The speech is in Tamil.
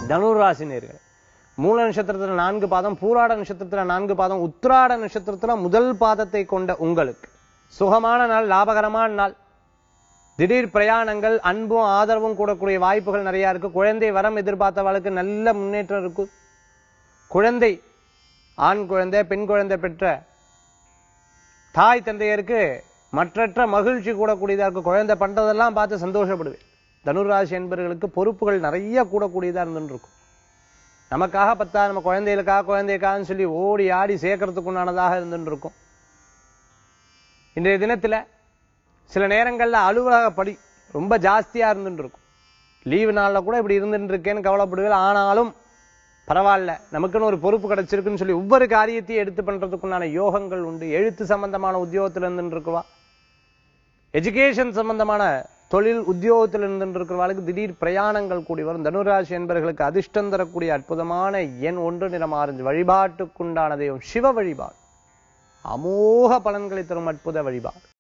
தனுராசி நேர்கள் மூல நட்சத்திரத்துல நான்கு பாதம் பூராட நட்சத்திரத்துல நான்கு பாதம் உத்திராட நட்சத்திரத்துல முதல் பாதத்தை கொண்ட உங்களுக்கு சுகமான நாள் லாபகரமான நாள் திடீர் பிரயாணங்கள் அன்பும் ஆதரவும் கூடக்கூடிய வாய்ப்புகள் நிறைய இருக்கு குழந்தை வரம் எதிர்பார்த்தவளுக்கு நல்ல முன்னேற்றம் இருக்கும் குழந்தை ஆண் குழந்தை பெண் குழந்தை பெற்ற தாய் தந்தையருக்கு மற்றற்ற மகிழ்ச்சி கூடக்கூடியதா இருக்கு குழந்தை பண்றதெல்லாம் பார்த்து சந்தோஷப்படுவேன் தனுராசி என்பவர்களுக்கு பொறுப்புகள் நிறைய கூடக்கூடியதா இருந்துட்டு இருக்கும் நமக்காக பத்தா நம்ம குழந்தைகளுக்காக குழந்தைக்காகன்னு சொல்லி ஓடி ஆடி சேர்க்கறதுக்கு உண்டானதாக இருந்துட்டு இருக்கும் இன்றைய தினத்துல சில நேரங்கள்ல அலுவலக படி ரொம்ப ஜாஸ்தியா இருந்துட்டு இருக்கும் லீவு நாள்ல கூட இப்படி இருந்துட்டு இருக்கேன்னு கவலைப்படுவேன் ஆனாலும் பரவாயில்ல நமக்குன்னு ஒரு பொறுப்பு கிடைச்சிருக்குன்னு சொல்லி ஒவ்வொரு காரியத்தையும் எடுத்து பண்றதுக்குண்டான யோகங்கள் உண்டு எழுத்து சம்பந்தமான உத்தியோகத்துல இருந்துட்டு இருக்குவா எஜுகேஷன் சம்பந்தமான தொழில் உத்தியோகத்தில் இருந்துட்டு இருக்கிறவர்களுக்கு திடீர் பிரயாணங்கள் கூடி வரும் தனுராசி என்பவர்களுக்கு அதிர்ஷ்டம் தரக்கூடிய அற்புதமான எண் ஒன்று நிறம் ஆரஞ்சு வழிபாட்டுக்குண்டான தெய்வம் சிவ வழிபாடு அமோக பலன்களை தரும் அற்புத வழிபாடு